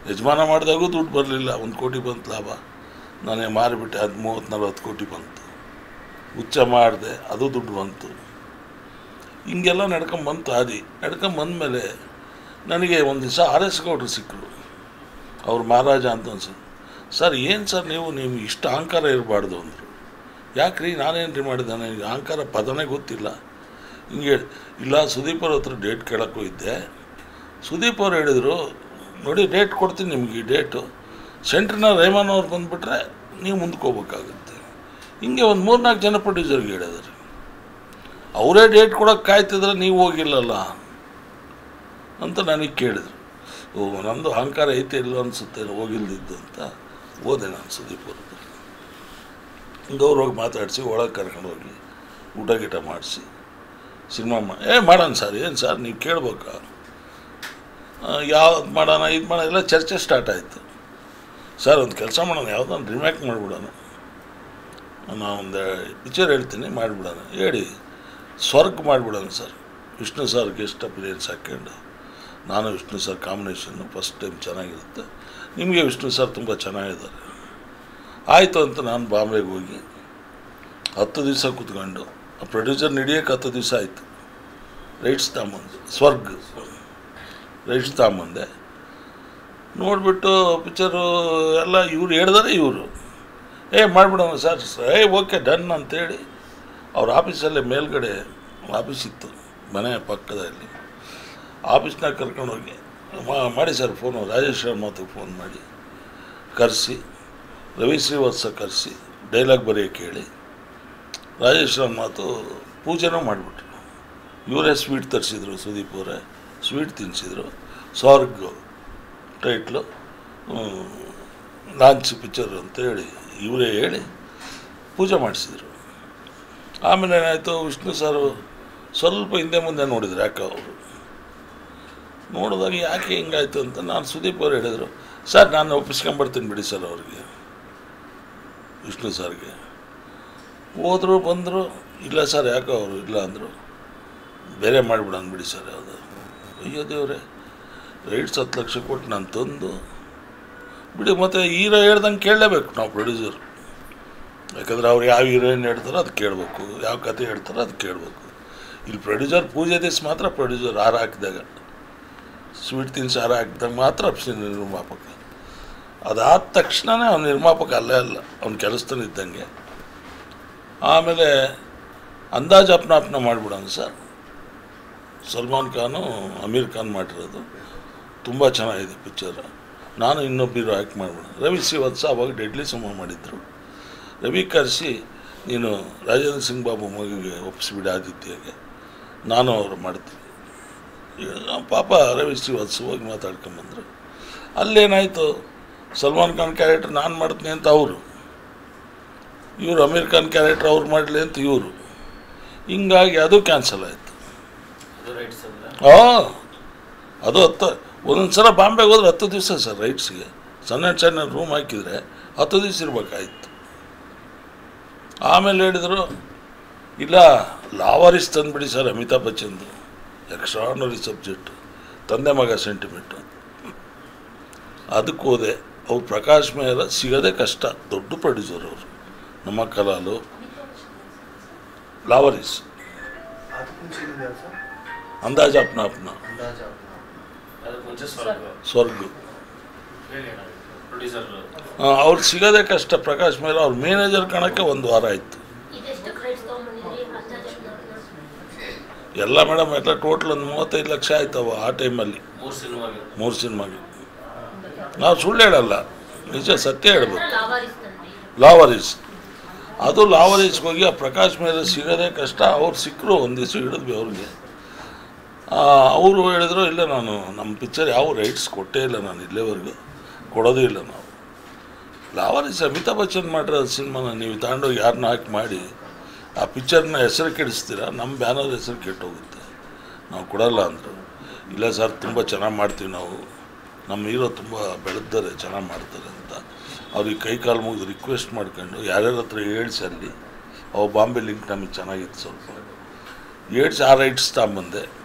ಯಜಮಾನ ಮಾಡಿದಾಗೂ ದುಡ್ಡು ಬರಲಿಲ್ಲ ಒಂದು ಕೋಟಿ ಬಂತು ಲಾಭ ನಾನೇ ಮಾರಿಬಿಟ್ಟೆ ಅದು ಮೂವತ್ತು ನಲ್ವತ್ತು ಕೋಟಿ ಬಂತು ಹುಚ್ಚ ಮಾಡಿದೆ ಅದು ದುಡ್ಡು ಬಂತು ಹಿಂಗೆಲ್ಲ ನಡ್ಕೊಂಬಂತು ಆದಿ ನಡ್ಕೊಂಬಂದಮೇಲೆ ನನಗೆ ಒಂದು ದಿವಸ ಆರ್ ಎಸ್ ಗೌಡ್ರು ಸಿಕ್ಕರು ಅವ್ರು ಮಹಾರಾಜ ಅಂತ ಅನ್ಸುತ್ತೆ ಸರ್ ಏನು ಸರ್ ನೀವು ನಿಮ್ಗೆ ಇಷ್ಟು ಅಹಂಕಾರ ಇರಬಾರ್ದು ಅಂದರು ಯಾಕ್ರಿ ನಾನೇನು ರೀ ಮಾಡಿದೆ ನನಗೆ ಅಹಂಕಾರ ಪದನೇ ಗೊತ್ತಿಲ್ಲ ಹಿಂಗೆ ಹೇಳಿ ಇಲ್ಲ ಸುದೀಪ್ ಅವ್ರ ಹತ್ರ ಡೇಟ್ ಕೇಳಕ್ಕೆ ಹೋಗಿದ್ದೆ ಸುದೀಪ್ ಅವ್ರು ಹೇಳಿದರು ನೋಡಿ ಡೇಟ್ ಕೊಡ್ತೀನಿ ನಿಮ್ಗೆ ಈ ಡೇಟು ಸೆಂಟ್ರಿನ ರೇಮನ್ ಅವ್ರು ಬಂದುಬಿಟ್ರೆ ನೀವು ಮುಂದಕ್ಕೆ ಹೋಗ್ಬೇಕಾಗುತ್ತೆ ಹಿಂಗೆ ಒಂದು ಮೂರ್ನಾಲ್ಕು ಜನ ಪ್ರೊಡ್ಯೂಸರ್ಗೆ ಹೇಳಿದಾರೆ ಅವರೇ ಡೇಟ್ ಕೊಡೋಕ್ಕೆ ಕಾಯ್ತಿದ್ರೆ ನೀವು ಹೋಗಿಲ್ಲಲ್ಲ ಅಂತ ನನಗೆ ಕೇಳಿದ್ರು ಓ ನಂದು ಅಹಂಕಾರ ಐತೆ ಇಲ್ಲೋ ಅನಿಸುತ್ತೆ ಹೋಗಿಲ್ದಿದ್ದು ಅಂತ ಹೋದೆ ನಾನು ಸುದೀಪ್ ಅವ್ರ ಹತ್ರ ಗೌರ್ ಹೋಗಿ ಮಾತಾಡಿಸಿ ಒಳಗೆ ಕರ್ಕೊಂಡು ಹೋಗಿ ಊಟ ಗೀಟ ಮಾಡಿಸಿ ಸಿನಿಮಾ ಮಾ ಏ ಮಾಡೋಣ ಸರ್ ಏನು ಸರ್ ನೀವು ಕೇಳ್ಬೇಕಾ ಯಾವ್ದು ಮಾಡೋಣ ಇದು ಮಾಡೋಣ ಎಲ್ಲ ಚರ್ಚೆ ಸ್ಟಾರ್ಟ್ ಆಯಿತು ಸರ್ ಒಂದು ಕೆಲಸ ಮಾಡೋಣ ಯಾವುದೊಂದು ರಿಮ್ಯಾಕ್ ಮಾಡಿಬಿಡೋಣ ನಾನು ಒಂದು ಪಿಕ್ಚರ್ ಹೇಳ್ತೀನಿ ಮಾಡಿಬಿಡೋಣ ಹೇಳಿ ಸ್ವರ್ಗ ಮಾಡಿಬಿಡೋಣ sir Vishnu sir guest appearance ಹಾಕ್ಕೊಂಡು ನಾನು Vishnu sir combination first time ಚೆನ್ನಾಗಿರುತ್ತೆ ನಿಮಗೆ ವಿಷ್ಣು ಸರ್ ತುಂಬ ಚೆನ್ನಾಗಿದ್ದಾರೆ ಆಯಿತು ಅಂತ ನಾನು ಬಾಂಬೆಗೆ ಹೋಗಿ ಹತ್ತು ದಿವಸ ಕೂತ್ಕೊಂಡು ಆ ಪ್ರೊಡ್ಯೂಸರ್ ನಡೆಯೋಕೆ ಹತ್ತು ದಿವಸ ಆಯಿತು ರೈಟ್ಸ್ ತಗೊಂಬಂದು ಸ್ವರ್ಗ ರೈಟ್ಸ್ ತಗೊಂಬಂದೆ ನೋಡಿಬಿಟ್ಟು ಪಿಕ್ಚರು ಎಲ್ಲ ಇವ್ರು ಹೇಳಿದಾರೆ ಇವರು ಏ ಮಾಡಿಬಿಡೋಣ ಸರ್ ಏ ಓಕೆ ಡನ್ ಅಂತೇಳಿ ಅವ್ರ ಆಫೀಸಲ್ಲೇ ಮೇಲ್ಗಡೆ ಆಫೀಸ್ ಇತ್ತು ಮನೆ ಪಕ್ಕದಲ್ಲಿ ಆಫೀಸ್ನಾಗ ಕರ್ಕೊಂಡೋಗಿ ಮಾ- ಮಾಡಿ ಸರ್ ಫೋನು ರಾಜೇಶ್ ಮಾತು ಫೋನ್ ಮಾಡಿ ಕರೆಸಿ ರವಿ ಶ್ರೀವತ್ಸ ಕರೆಸಿ ಡೈಲಾಗ್ ಬರೆಯೋಕ್ಕೆ ಹೇಳಿ ರಾಜೇಶ್ ಮಾತು ಪೂಜೆನೂ ಮಾಡಿಬಿಟ್ರು ಇವರೇ ಸ್ವೀಟ್ ತರಿಸಿದ್ರು ಸುದೀಪ್ ಅವರೇ ಸ್ವೀಟ್ ತಿನ್ನಿಸಿದ್ರು ಸ್ವರ್ಗ್ ಟೈಟ್ಲು ಲಾಂಚ್ ಪಿಕ್ಚರ್ ಅಂತೇಳಿ ಇವರೇ ಹೇಳಿ ಪೂಜೆ ಮಾಡಿಸಿದ್ರು ಆಮೇಲೆ ಏನಾಯಿತು ವಿಷ್ಣು ಸರ್ ಸ್ವಲ್ಪ ಹಿಂದೆ ಮುಂದೆ ನೋಡಿದ್ರು ಯಾಕೆ ಅವರು ನೋಡಿದಾಗ ಯಾಕೆ ಹಿಂಗಾಯ್ತು ಅಂತ ನಾನು ಸುದೀಪ್ ಅವ್ರು ಹೇಳಿದರು ಸರ್ ನಾನು ಒಪ್ಪಿಸ್ಕೊಂಬರ್ತೀನಿ ಬಿಡಿ ಸರ್ ಅವ್ರಿಗೆ ವಿಷ್ಣು ಸರ್ಗೆ ಹೋದರು ಬಂದರು ಇಲ್ಲ ಸರ್ ಯಾಕೋ ಅವರು ಇಲ್ಲ ಅಂದರು ಬೇರೆ ಮಾಡಿಬಿಡೋಣ ಬಿಡಿ ಸರ್ ಯಾವುದು ಅಯ್ಯೋ ದೇವ್ರೆ ರೈಟ್ಸ್ ಹತ್ತು ಲಕ್ಷ ಕೊಟ್ಟು ನಾನು ತಂದು ಬಿಡಿ ಮತ್ತು ಹೀರೋ ಹೇಳ್ದಂಗೆ ಕೇಳಲೇಬೇಕು ನಾವು ಪ್ರೊಡ್ಯೂಸರ್ ಯಾಕಂದ್ರೆ ಅವ್ರು ಯಾವ ಹೀರೋಯಿನ್ ಹೇಳ್ತಾರೋ ಅದು ಕೇಳಬೇಕು ಯಾವ ಕತೆ ಹೇಳ್ತಾರೋ ಅದು ಕೇಳಬೇಕು ಇಲ್ಲಿ ಪ್ರೊಡ್ಯೂಸರ್ ಪೂಜೆ ದಿವಸ ಮಾತ್ರ ಪ್ರೊಡ್ಯೂಸರ್ ಹಾರ ಹಾಕಿದಾಗ ಸ್ವೀಟ್ ತಿನ್ಸಿ ಹಾರ ಹಾಕಿದಾಗ ಮಾತ್ರ ಸಿ- ನಿರ್ಮಾಪಕ ಅದಾದ ತಕ್ಷಣವೇ ಅವ್ನು ನಿರ್ಮಾಪಕ ಅಲ್ಲೇ ಅಲ್ಲ ಅವ್ನ ಕೆಲಸದಲ್ಲಿ ಇದ್ದಂಗೆ ಆಮೇಲೆ ಅಂದಾಜು ಅಪ್ನ ಅಪ್ನ ಮಾಡಿಬಿಡೋಣ ಸರ್ ಸಲ್ಮಾನ್ ಖಾನು ಅಮೀರ್ ಖಾನ್ ಮಾಡಿರೋದು ತುಂಬ ಚೆನ್ನಾಗಿದೆ ಪಿಕ್ಚರ್ ನಾನು ಇನ್ನೊಬ್ಬ ಹೀರೋ ಆ್ಯಕ್ಟ್ ಮಾಡಿಬಿಡೋಣ ರವಿ ಶ್ರೀವತ್ಸ ಅವಾಗ ಡೆಡ್ಲಿ ಸುಮ್ಮ ಮಾಡಿದ್ರು ರವಿ ಕರೆಸಿ ನೀನು ರಾಜೇಂದ್ರ ಸಿಂಗ್ ಬಾಬು ಮಗಿಗೆ ಒಪ್ಪಿಸ್ಬಿಡಿ ಆದಿತ್ಯಗೆ ನಾನು ಅವರು ಮಾಡ್ತೀನಿ ಈಗ ಪಾಪ ರವಿ ಶ್ರೀವತ್ಸ ಹೋಗಿ ಮಾತಾಡ್ಕೊಂಬಂದರು ಅಲ್ಲೇನಾಯಿತು ಸಲ್ಮಾನ್ ಖಾನ್ ಕ್ಯಾರೆಕ್ಟರ್ ನಾನು ಮಾಡ್ತೀನಿ ಅಂತ ಅವರು ಇವರು ಅಮೀರ್ ಖಾನ್ ಕ್ಯಾರೆಕ್ಟರ್ ಅವ್ರು ಮಾಡಲಿ ಅಂತ ಇವರು ಹಿಂಗಾಗಿ ಅದು ಕ್ಯಾನ್ಸಲ್ ಆಯಿತು ಅದು ರೈಟ್ಸ್ ಅಂದ್ರೆ ಹಾಂ ಅದು ಹತ್ತು ಒಂದೊಂದು ಸಲ ಬಾಂಬೆಗೆ ಹೋದ್ರೆ ಹತ್ತು ದಿವಸ ಸರ್ ರೈಟ್ಸ್ಗೆ ಸಣ್ಣ ಸಣ್ಣ ರೂಮ್ ಹಾಕಿದರೆ ಹತ್ತು ದಿವಸ ಇರಬೇಕಾಯ್ತು ಆಮೇಲೆ ಹೇಳಿದರು ಇಲ್ಲ ಲಾವಾರಿಸ್ ತಂದುಬಿಡಿ ಸರ್ ಅಮಿತಾಬ್ ಬಚ್ಚನ್ದು ಎಕ್ಸ್ಟ್ರಾರ್ನರಿ ಸಬ್ಜೆಕ್ಟ್ ತಂದೆ ಮಗ ಸೆಂಟಿಮೆಂಟು ಅದಕ್ಕೆ ಹೋದೆ ಅವ್ರು ಪ್ರಕಾಶ್ ಮೇಲ ಸಿಗೋದೇ ಕಷ್ಟ ದೊಡ್ಡ ಪ್ರೊಡ್ಯೂಸರ್ ಅವರು ನಮ್ಮ ಕಲಾಲು ಲಾವರೀಸ್ ಅದಕ್ಕೆ ಮುಂಚೆ ಏನಿದೆ ಸರ್ ಅಂದಾಜ್ ಅಪ್ನ ಅಪ್ನ ಅಂದಾಜ ಅದಕ್ಕೆ ಮುಂಚೆ ಸ್ವರ್ಗ ಸ್ವರ್ಗ ಹೇಳಿ ಏನಾಗುತ್ತೆ ಪ್ರೊಡ್ಯೂಸರ್ ಅವ್ರು ಸಿಗೋದೇ ಕಷ್ಟ ಪ್ರಕಾಶ್ ಮೇಲೆ ಅವ್ರ ಮ್ಯಾನೇಜರ್ ಕಾಣಕ್ಕೆ ಒಂದು ವಾರ ಆಯಿತು ಇದೆಷ್ಟು ಕ್ರೆಡಿಟ್ಸ್ ತೊಗೊಂಬಂದಿದ್ರಿ ಅಂದಾಜು ಎಲ್ಲ ಮೇಡಮ್ ಎಲ್ಲ ಟೋಟಲ್ ಒಂದು ಮೂವತ್ತೈದು ಲಕ್ಷ ಆಯ್ತವ ಆ ಟೈಮಲ್ಲಿ ಮೂರು ಸಿನಿಮಾಗೆ ಮೂರು ಸಿನಿಮಾಗೆ ನಾವು ಸುಳ್ಳು ಹೇಳಲ್ಲ ನಿಜ ಸತ್ಯ ಹೇಳ್ಬೇಕು ಲಾವಾರಿಸ್ ತಂದ್ರಿ ಲಾವರೀಸ್ ಅದು ಲಾವರೀಸ್ಗೆ ಹೋಗಿ ಆ ಪ್ರಕಾಶ್ ಮೇಲೆ ಸಿಗೋದೇ ಕಷ್ಟ ಅವ್ರು ಸಿಕ್ಕರು ಒಂದು ದಿವಸ ಹಿಡಿದ್ವಿ ಅವ್ರಿಗೆ ಅವರು ಹೇಳಿದ್ರು ಇಲ್ಲ ನಾನು ನಮ್ಮ ಪಿಕ್ಚರ್ ಯಾವ ರೈಟ್ಸ್ ಕೊಟ್ಟೇ ಇಲ್ಲ ನಾನು ಇಲ್ಲಿವರೆಗೂ ಕೊಡೋದೇ ಇಲ್ಲ ನಾವು ಲಾವರೀಸ್ ಅಮಿತಾಬ್ ಬಚ್ಚನ್ ಮಾಡಿರೋ ಸಿನಿಮಾನ ನೀವು ತಗೊಂಡೋಗಿ ಯಾರನ್ನ ಹಾಕಿ ಮಾಡಿ ಆ ಪಿಕ್ಚರ್ನ ಹೆಸರು ಕೆಡಿಸ್ತೀರಾ ನಮ್ಮ ಬ್ಯಾನರ್ ಹೆಸರು ಕೆಟ್ಟೋಗುತ್ತೆ ನಾವು ಕೊಡಲ್ಲ ಅಂದರು ಇಲ್ಲ ಸರ್ ತುಂಬ ಚೆನ್ನಾಗಿ ಮಾಡ್ತೀವಿ ನಾವು ನಮ್ಮ ಹೀರೋ ತುಂಬ ಬೆಳೆದ್ದಾರೆ ಚೆನ್ನಾಗಿ ಮಾಡ್ತಾರೆ ಅಂತ ಅವ್ರಿಗೆ ಕೈ ಕಾಲು ಮುಗಿದು ರಿಕ್ವೆಸ್ಟ್ ಮಾಡ್ಕೊಂಡು ಯಾರ್ಯಾರ ಹತ್ರ ಹೇಳ್ಸಿ ಅಲ್ಲಿ ಅವು ಬಾಂಬೆ ಲಿಂಕ್ ನಮಗೆ ಚೆನ್ನಾಗಿತ್ತು ಸ್ವಲ್ಪ ಹೇಳ್ಸಿ ಆ ರೈಟ್ಸ್ ತಗೊಂಬಂದೆ